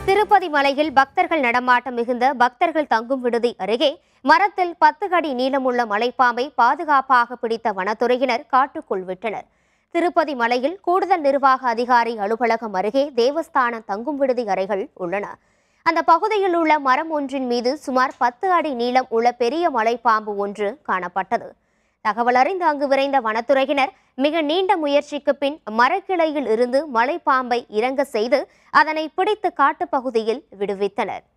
திருப்பதி மலையில் பக்தர்கள் நடமாட்டம் மிகுந்த பக்தர்கள் தங்கும் விடுதி அருகே மரத்தில் பத்து அடி நீளமுள்ள மலைப்பாம்பை பாதுகாப்பாக பிடித்த வனத்துறையினர் காட்டுக்குள் விட்டனர் திருப்பதி மலையில் கூடுதல் நிர்வாக அதிகாரி அலுவலகம் அருகே தேவஸ்தான தங்கும் விடுதி அறைகள் உள்ளன அந்த பகுதியில் உள்ள மரம் ஒன்றின் மீது சுமார் பத்து அடி நீளம் உள்ள பெரிய மலைப்பாம்பு ஒன்று காணப்பட்டது தகவல் அறிந்து அங்கு விரைந்த வனத்துறையினர் மிக நீண்ட முயற்சிக்கு பின் மரக்கிளையில் இருந்து மலைப்பாம்பை இறங்க செய்து அதனை பிடித்து காட்டுப்பகுதியில் விடுவித்தனர்